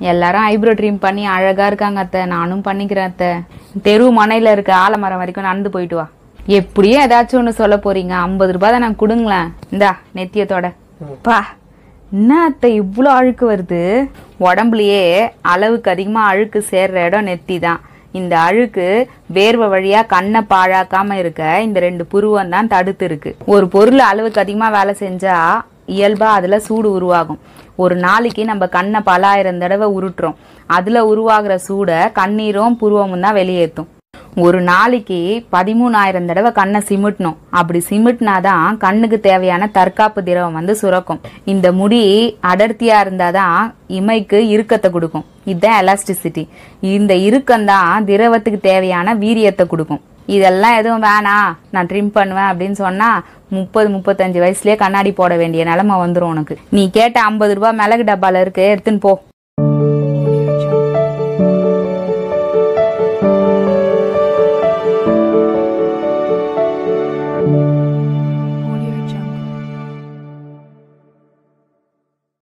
எல்லாரும் eyebrow dream பண்ணி அழகா இருக்காங்க அத்தை நானும் பண்ணிக்கிறேன் அத்தை தெரு மனையில இருக்க ஆலமரம் வரைக்கும் நடந்து போயிட்டு வா எப்படியும் ஏதாச்சும் ஒன்று சொல்ல போறீங்க ஐம்பது ரூபாய் தான் நான் கொடுங்களேன் இந்தா நெத்தியத்தோட பா என்ன அத்தை இவ்வளோ அழுக்கு வருது உடம்புலயே அளவுக்கு அதிகமாக அழுக்கு சேர்ற இடம் நெத்தி தான் இந்த அழுக்கு வேர்வை வழியா கண்ணை பாழாக்காம இருக்க இந்த ரெண்டு புருவம் தான் தடுத்து இருக்கு ஒரு பொருள் அளவுக்கு அதிகமாக வேலை செஞ்சா இயல்பா அதுல சூடு உருவாகும் ஒரு நாளைக்கு நம்ம கண்ணை பலாயிரம் தடவை உருட்டுறோம் அதுல உருவாகிற சூடை கண்ணீரும் புருவமும் தான் வெளியேற்றும் ஒரு நாளைக்கு பதிமூணாயிரம் தடவை கண்ணை சிமிட்டணும் அப்படி சிமிட்டினாதான் கண்ணுக்கு தேவையான தற்காப்பு திரவம் வந்து சுரக்கும் இந்த முடி அடர்த்தியா இருந்தாதான் இமைக்கு இறுக்கத்தை கொடுக்கும் இதுதான் எலாஸ்டிசிட்டி இந்த இறுக்கம்தான் திரவத்துக்கு தேவையான வீரியத்தை கொடுக்கும் இதெல்லாம் எதுவும் வேணாம் நான் ட்ரிம் பண்ணுவேன் அப்படின்னு சொன்னா முப்பது முப்பத்தஞ்சு வயசுலயே கண்ணாடி போட வேண்டிய நிலைமை வந்துடும் உனக்கு நீ கேட்ட ஐம்பது ரூபாய் மிளகு டப்பால இருக்கு எடுத்துன்னு போ